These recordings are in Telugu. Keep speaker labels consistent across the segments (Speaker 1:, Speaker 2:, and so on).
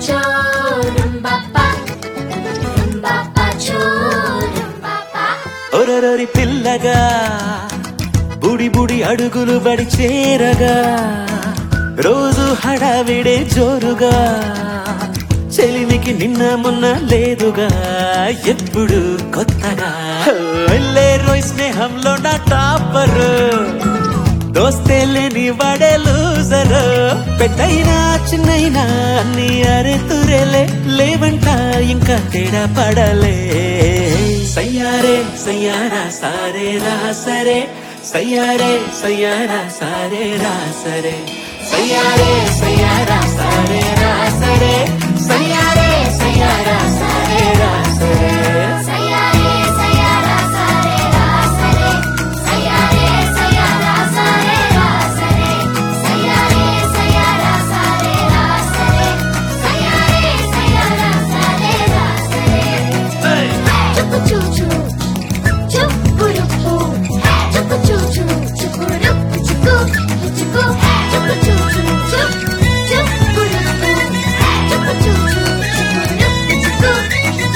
Speaker 1: choo, rumbapa, rumbapa choo, rumbapa.
Speaker 2: ఒరరొరి పిల్లగా బుడి బుడి అడుగులు బడి చేరగా రోజు హడావిడే జోరుగా చెలిమికి నిన్న మొన్న లేదుగా ఎప్పుడు కొత్తగా వెళ్ళే రోయ్ స్నేహంలో నా టాపర్ దోస్తే లేని వాడే లూజర్ పెద్దయినా చిన్నైనా అన్ని అరే తురేలే లేవంట ఇంకా తేడా పడలే సయ్యారే సయ్యారా సారే రా సరే సయ్యారే సయ్యారా సారే రా సరే సయ్యారే సయ్యారా సారే రా సరే సయ్యారే సయ్యారా సారే రా సరే
Speaker 1: Sayare, sayara, sare, ra, sare. Sayare, sayara, sare, ra, sare. Sayare, sayara, sare, ra, sare. Sayare, sayara, sare, ra, sare. Chupu choo choo, chupurupu. Chupu choo choo, chupurupu chupu, chupu. Chupu choo choo, chup, chupurupu. Chupu choo choo, chupurupu chupu, chupu.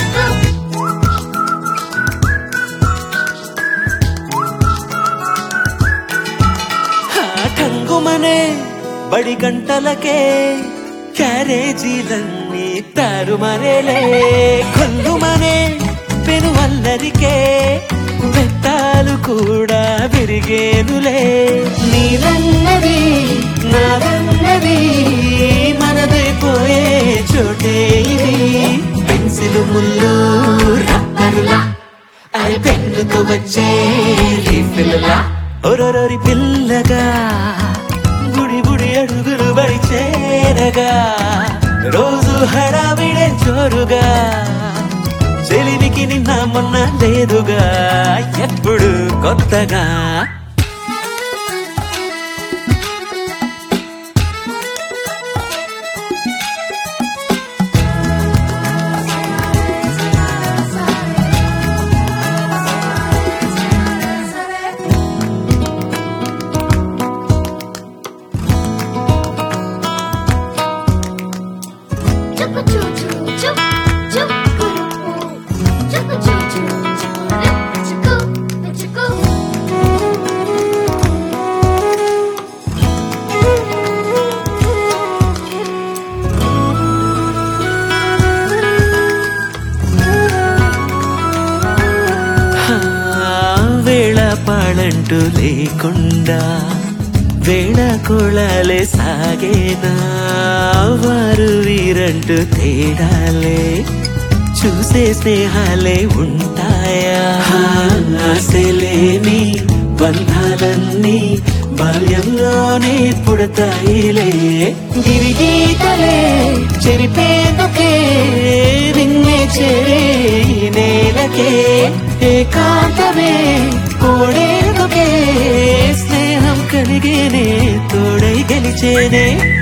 Speaker 2: ఆ కంగుమనే బడి గంటలకే క్యారేజీలన్నీ తారుమారేలే కొల్లుమనే పెనువల్లరికే బెత్తాలు కూడా విరిగేనులే నీదన్నది నాదన్నది మనదైపోయే చోటే ఇది పెన్సిల్ ముళ్ళు రబ్బరులా అరే పెన్నుతో వచ్చే రీఫిల్లా ఒరొరొరి పిల్లగా గుడి గుడి అడుగులు బడి చేరగా రోజు హడావిడే జోరుగా చెలిమికి నిన్న మొన్న లేదుగా ఎప్పుడు కొత్తగా
Speaker 1: Chupa choo choo, chup, chup, poo Chupa choo choo, chup, chup, chup.
Speaker 2: ఆ, వేళ పాడంటూ లేకుండా వేళ కొళాలే సాగేనా వారు వీరంటూ తేడాలే చూసే స్నేహాలే ఉంటాయా ఆశలేని బంధాలన్నీ బాల్యంలోనే పుడతాయిలే గిరిగీతలే చెరిపేందుకే విన్నే చేరే ఈ నేలకే ఏకాంతమే కోడేందుకే స్నేహం కలిగేనే తోడై గెలిచేనే